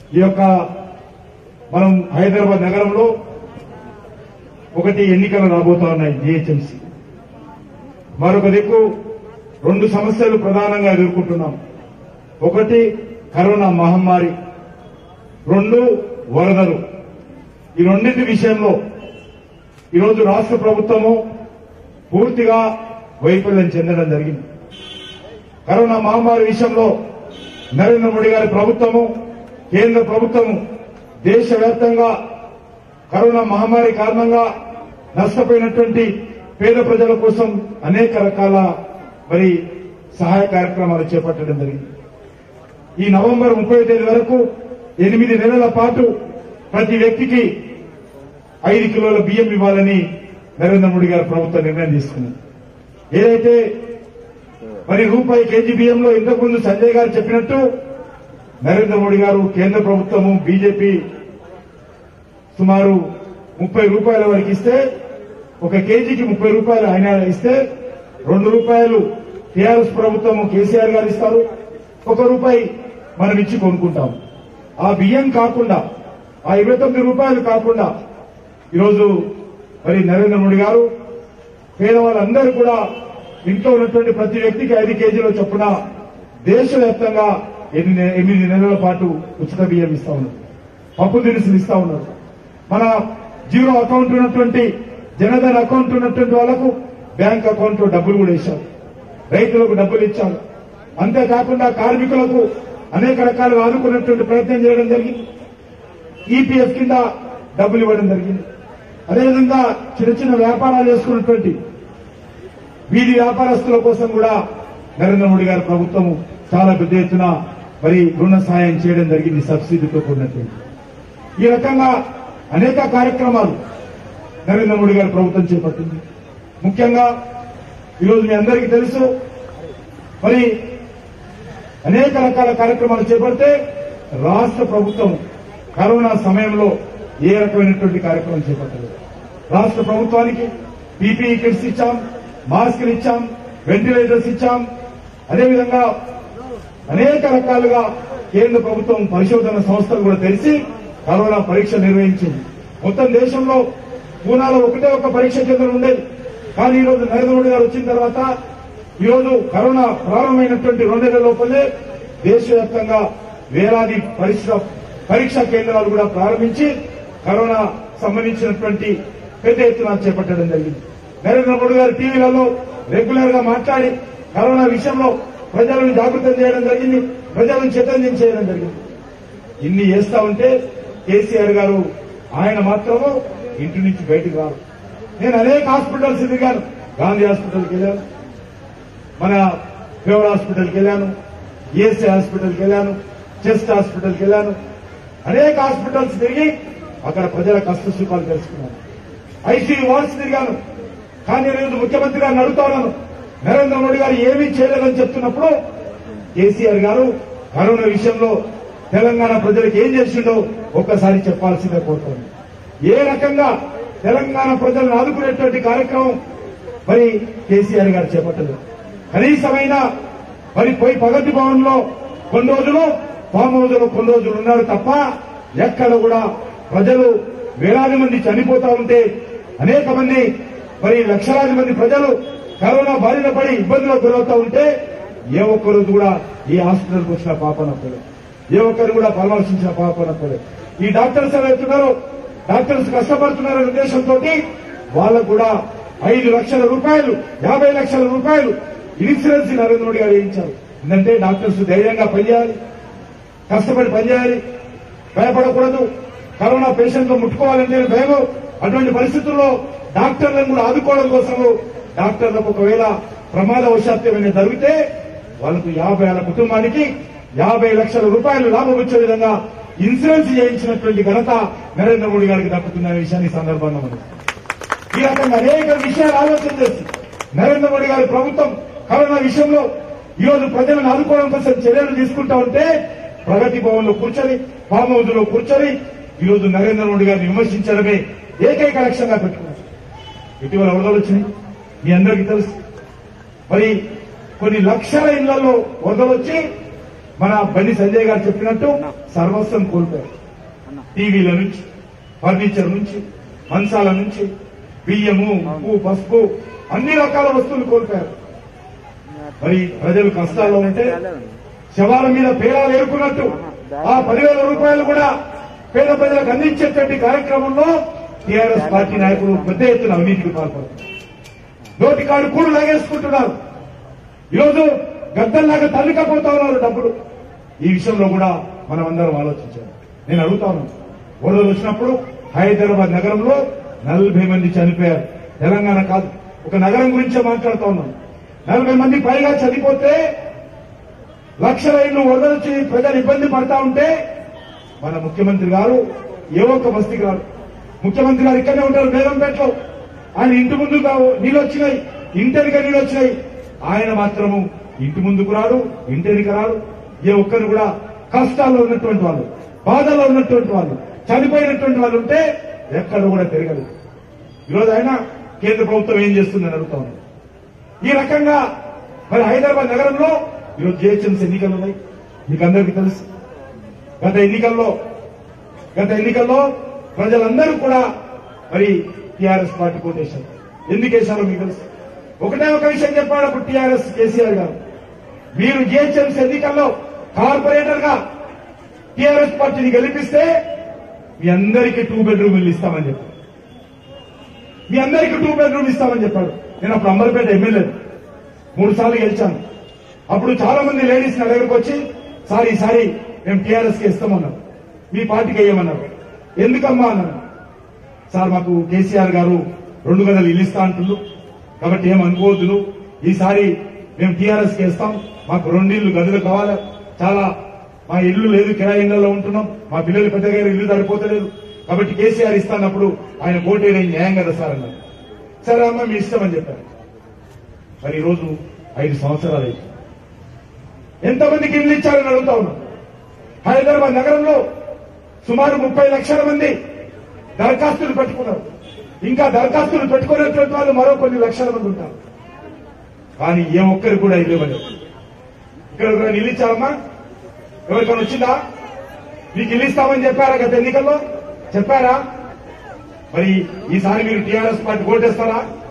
ఈ యొక్క మనం హైదరాబాద్ నగరంలో ఒకటి ఎన్నికలు రాబోతా ఉన్నాయి జిహెచ్ఎంసీ మరొక దిక్కు రెండు సమస్యలు ప్రధానంగా ఎదుర్కొంటున్నాం ఒకటి కరోనా మహమ్మారి రెండు వరదలు ఈ రెండింటి విషయంలో ఈరోజు రాష్ట్ర ప్రభుత్వము పూర్తిగా వైఫల్యం చెందడం జరిగింది కరోనా మహమ్మారి విషయంలో నరేంద్ర మోడీ గారి ప్రభుత్వము కేంద్ర ప్రభుత్వము దేశవ్యాప్తంగా కరోనా మహమ్మారి కారణంగా నష్టపోయినటువంటి పేద ప్రజల కోసం అనేక రకాల మరి సహాయ కార్యక్రమాలు చేపట్టడం జరిగింది ఈ నవంబర్ ముప్పై తేదీ వరకు ఎనిమిది నెలల పాటు ప్రతి వ్యక్తికి ఐదు కిలోల బియ్యం ఇవ్వాలని నరేంద్ర మోడీ గారి ప్రభుత్వం నిర్ణయం తీసుకుంది ఏదైతే మరి రూపాయి కేజీ బియ్యంలో ఇంతకుముందు సంజయ్ గారు చెప్పినట్టు నరేంద్ర మోడీ గారు కేంద్ర ప్రభుత్వము బీజేపీ సుమారు ముప్పై రూపాయల వరకు ఇస్తే ఒక కేజీకి ముప్పై రూపాయలు ఆయన ఇస్తే రెండు రూపాయలు టీఆర్ఎస్ ప్రభుత్వం కేసీఆర్ గారు ఇస్తారు ఒక రూపాయి మనం ఇచ్చి కొనుక్కుంటాం ఆ బియ్యం కాకుండా ఆ ఇరవై తొమ్మిది రూపాయలు కాకుండా ఈరోజు మరి నరేంద్ర మోడీ గారు పేదవాళ్ళందరూ కూడా ఇంట్లో ఉన్నటువంటి ప్రతి వ్యక్తికి ఐదు కేజీల చొప్పున దేశవ్యాప్తంగా ఎనిమిది ఎనిమిది నెలల పాటు ఉచిత బియ్యం ఇస్తా ఉన్నారు పప్పు దినుసులు ఇస్తా ఉన్నారు మన జీరో అకౌంట్ ఉన్నటువంటి జనధన్ అకౌంట్ ఉన్నటువంటి వాళ్ళకు బ్యాంక్ అకౌంట్ లో డబ్బులు కూడా ఇచ్చారు రైతులకు డబ్బులు ఇచ్చారు అంతేకాకుండా కార్మికులకు అనేక రకాలుగా ఆదుకున్నటువంటి ప్రయత్నం చేయడం జరిగింది ఈపీఎఫ్ కింద డబ్బులు ఇవ్వడం జరిగింది అదేవిధంగా చిన్న చిన్న వ్యాపారాలు చేసుకున్నటువంటి వీధి వ్యాపారస్తుల కోసం కూడా నరేంద్ర మోడీ గారి ప్రభుత్వం చాలా పెద్ద ఎత్తున మరి రుణ సాయం చేయడం జరిగింది సబ్సిడీతో కూడినటువంటి ఈ రకంగా అనేక కార్యక్రమాలు నరేంద్ర మోడీ గారి ప్రభుత్వం చేపట్టింది ముఖ్యంగా ఈరోజు మీ అందరికీ తెలుసు మరి అనేక రకాల కార్యక్రమాలు చేపడితే రాష్ట్ర ప్రభుత్వం కరోనా సమయంలో ఏ రకమైనటువంటి కార్యక్రమం చేపట్టలేదు రాష్ట్ర ప్రభుత్వానికి పీపీఈ కిట్స్ ఇచ్చాం మాస్కులు ఇచ్చాం వెంటిలేటర్స్ ఇచ్చాం అదేవిధంగా అనేక రకాలుగా కేంద్ర ప్రభుత్వం పరిశోధన సంస్థలు కూడా తెలిసి కరోనా పరీక్ష నిర్వహించింది మొత్తం దేశంలో పూనాలో ఒకటే ఒక పరీక్ష కేంద్రం ఉండేది కానీ ఈ రోజు నరేంద్ర మోడీ గారు వచ్చిన తర్వాత ఈ రోజు కరోనా ప్రారంభమైనటువంటి రెండేళ్ల లోపలే దేశవ్యాప్తంగా వేలాది పరీక్ష పరీక్షా కేంద్రాలు కూడా ప్రారంభించి కరోనా సంబంధించినటువంటి పెద్ద ఎత్తున చేపట్టడం జరిగింది నరేంద్ర మోడీ గారు టీవీలలో రెగ్యులర్ గా మాట్లాడి కరోనా విషయంలో ప్రజలను జాగృతం చేయడం జరిగింది ప్రజలను చైతన్యం చేయడం జరిగింది ఇన్ని చేస్తా ఉంటే కేసీఆర్ గారు ఆయన మాత్రము ఇంటి నుంచి బయటకు రారు నేను అనేక హాస్పిటల్స్ తిరిగాను గాంధీ హాస్పిటల్కి వెళ్ళాను మన ఫేవర్ హాస్పిటల్కి వెళ్ళాను ఈఎస్ఐ హాస్పిటల్కి వెళ్ళాను చెస్ట్ హాస్పిటల్కి వెళ్ళాను అనేక హాస్పిటల్స్ తిరిగి అక్కడ ప్రజల కష్ట సుఖాలు తెలుసుకున్నాను ఐసీయూ వార్డ్స్ తిరిగాను కానీ నేను ముఖ్యమంత్రి గారిని అడుగుతాను నరేంద్ర మోడీ గారు ఏమీ చేయలేదని చెప్తున్నప్పుడు కేసీఆర్ గారు కరోనా విషయంలో తెలంగాణ ప్రజలకు ఏం చేసిండో ఒక్కసారి చెప్పాల్సిందే కోరుతోంది ఏ రకంగా తెలంగాణ ప్రజలను ఆదుకునేటువంటి కార్యక్రమం మరి కేసీఆర్ గారు చేపట్టలేదు కనీసమైన మరి పోయి ప్రగతి భవన్ లో కొన్ని రోజులు ఫామ్ హౌస్ లో కొన్ని రోజులు ఉన్నారు తప్ప ఎక్కడ కూడా ప్రజలు వేలాది మంది చనిపోతా ఉంటే అనేక మంది మరి లక్షలాది మంది ప్రజలు కరోనా బారిన పడి ఇబ్బందులకు గురవుతా ఉంటే ఏ ఒక్క రోజు కూడా ఈ హాస్పిటల్కి వచ్చిన పాపన పడలేదు ఏ ఒక్కరు కూడా పరామర్శించిన పాపన పడలేదు ఈ డాక్టర్స్ ఎవరైతున్నారో డాక్టర్స్ కష్టపడుతున్నారనే ఉద్దేశంతో వాళ్ళకు కూడా ఐదు లక్షల రూపాయలు యాభై లక్షల రూపాయలు ఇన్సూరెన్స్ నరేంద్ర మోడీ గారు వేయించారు ఎందుకంటే డాక్టర్స్ ధైర్యంగా పనిచేయాలి కష్టపడి పనిచేయాలి భయపడకూడదు కరోనా పేషెంట్ ముట్టుకోవాలంటే భయం అటువంటి పరిస్థితుల్లో డాక్టర్లను కూడా ఆదుకోవడం కోసం డాక్టర్లకు ఒకవేళ ప్రమాదవశాత్తు ఏమైనా జరిగితే వాళ్ళకు యాభై వేల కుటుంబానికి యాభై లక్షల రూపాయలు లాభం వచ్చే విధంగా ఇన్సూరెన్స్ చేయించినటువంటి ఘనత నరేంద్ర మోడీ గారికి దక్కుతుందనే విషయాన్ని ఈ సందర్భంగా మనం ఈ రకంగా అనేక విషయాలు ఆలోచన చేసి నరేంద్ర మోడీ గారి ప్రభుత్వం కరోనా విషయంలో ఈ రోజు ప్రజలను ఆదుకోవడం కోసం చర్యలు తీసుకుంటా ఉంటే ప్రగతి భవన్ లో కూర్చొని ఫామ్ హౌస్ లో కూర్చొని ఈ రోజు నరేంద్ర మోడీ గారిని విమర్శించడమే ఏకైక లక్ష్యంగా పెట్టుకున్నారు ఇటీవల వరదలు వచ్చినాయి మీ అందరికీ తెలుసు మరి కొన్ని లక్షల ఇళ్లలో వరదలు వచ్చి మన బండి సంజయ్ గారు చెప్పినట్టు సర్వస్వం కోల్పోయారు టీవీల నుంచి ఫర్నిచర్ నుంచి మంచాల నుంచి బియ్యము ఉప్పు పసుపు అన్ని రకాల వస్తువులు కోల్పోయారు మరి ప్రజలు కష్టాల్లో ఉంటే శవాల మీద పేరాలు ఎరుకున్నట్టు ఆ పదివేల రూపాయలు కూడా పేద ప్రజలకు అందించేటువంటి కార్యక్రమంలో టీఆర్ఎస్ పార్టీ నాయకులు పెద్ద ఎత్తున అవినీతికి పాల్పడుతున్నారు నోటికాడు కూడు లాగేసుకుంటున్నారు ఈరోజు గద్దల్లాగా తల్లికపోతా ఉన్నారు డబ్బులు ఈ విషయంలో కూడా మనం అందరం ఆలోచించాలి నేను అడుగుతాను వరదలు వచ్చినప్పుడు హైదరాబాద్ నగరంలో నలభై మంది చనిపోయారు తెలంగాణ కాదు ఒక నగరం గురించే మాట్లాడుతా ఉన్నాను నలభై మంది పైగా చనిపోతే లక్షల ఇళ్లు వరదలు వచ్చి ప్రజలు ఇబ్బంది పడతా ఉంటే మన ముఖ్యమంత్రి గారు ఏ ఒక్క బస్తీకి రాడు ముఖ్యమంత్రి గారు ఇక్కడనే ఉంటారు బేగంపేటలో ఆయన ఇంటి ముందు నీళ్ళు వచ్చినాయి ఇంటెనిక నీళ్ళు వచ్చినాయి ఆయన మాత్రము ఇంటి ముందుకు రాడు ఇంటెనిక రాడు ఏ ఒక్కరు కూడా కష్టాల్లో ఉన్నటువంటి వాళ్ళు బాధల్లో ఉన్నటువంటి వాళ్ళు చనిపోయినటువంటి వాళ్ళు ఉంటే ఎక్కడ కూడా తిరగలేదు ఈరోజు ఆయన కేంద్ర ప్రభుత్వం ఏం చేస్తుందని అడుగుతా ఉన్నాను ఈ రకంగా మరి హైదరాబాద్ నగరంలో ఈరోజు జిహెచ్ఎంసీ ఎన్నికలు ఉన్నాయి మీకు అందరికీ తెలుసు గత ఎన్నికల్లో గత ఎన్నికల్లో ప్రజలందరూ కూడా మరి టీఆర్ఎస్ పార్టీ కోటేశారు ఎందుకు వేశారో మీకు తెలుసు ఒకటే ఒక విషయం చెప్పాడు అప్పుడు టీఆర్ఎస్ కేసీఆర్ గారు మీరు జిహెచ్ఎంసీ ఎన్నికల్లో కార్పొరేటర్ గా టీఆర్ఎస్ పార్టీని గెలిపిస్తే మీ అందరికీ టూ బెడ్రూమ్ ఇల్లు ఇస్తామని చెప్పారు మీ అందరికీ టూ బెడ్రూమ్ ఇస్తామని చెప్పాడు నేను అప్పుడు అంబర్పేట ఎమ్మెల్యే మూడు సార్లు గెలిచాను అప్పుడు చాలా మంది లేడీస్ నా దగ్గరకు వచ్చి సార్ ఈసారి మేము టీఆర్ఎస్ కి ఇస్తామన్నారు మీ పార్టీకి వేయమన్నారు ఎందుకమ్మా అన్నారు సార్ మాకు కేసీఆర్ గారు రెండు గదలు ఇల్లు ఇస్తా అంటుండ్రు కాబట్టి ఏం అనుకోవద్దు నువ్వు. ఈసారి మేము టీఆర్ఎస్ కి ఇస్తాం మాకు రెండిల్లు గదులు కావాలి చాలా మా ఇల్లు లేదు కిరాయి ఇళ్లలో ఉంటున్నాం మా పిల్లలు పెద్దగా ఇల్లు సరిపోతలేదు కాబట్టి కేసీఆర్ ఇస్తానప్పుడు ఆయన కోటేయడం న్యాయం కదా సార్ అన్నారు సరే అమ్మ మీ ఇష్టం అని చెప్పారు మరి ఈ రోజు ఐదు సంవత్సరాలు అయింది ఎంతమందికి ఇల్లు ఇచ్చారని అడుగుతా ఉన్నాం హైదరాబాద్ నగరంలో సుమారు ముప్పై లక్షల మంది దరఖాస్తులు పెట్టుకున్నారు ఇంకా దరఖాస్తులు పెట్టుకునేటువంటి వాళ్ళు మరో కొన్ని లక్షల మంది ఉంటారు కానీ ఏ ఒక్కరు కూడా ఇల్లు ఇవ్వలేదు ఇక్కడ ఎవరైనా ఇల్లు ఇచ్చారమ్మా ఎవరికైనా వచ్చిందా మీకు ఇల్లు ఇస్తామని చెప్పారా గత ఎన్నికల్లో చెప్పారా మరి ఈసారి మీరు టీఆర్ఎస్ పార్టీ ఓటేస్తారా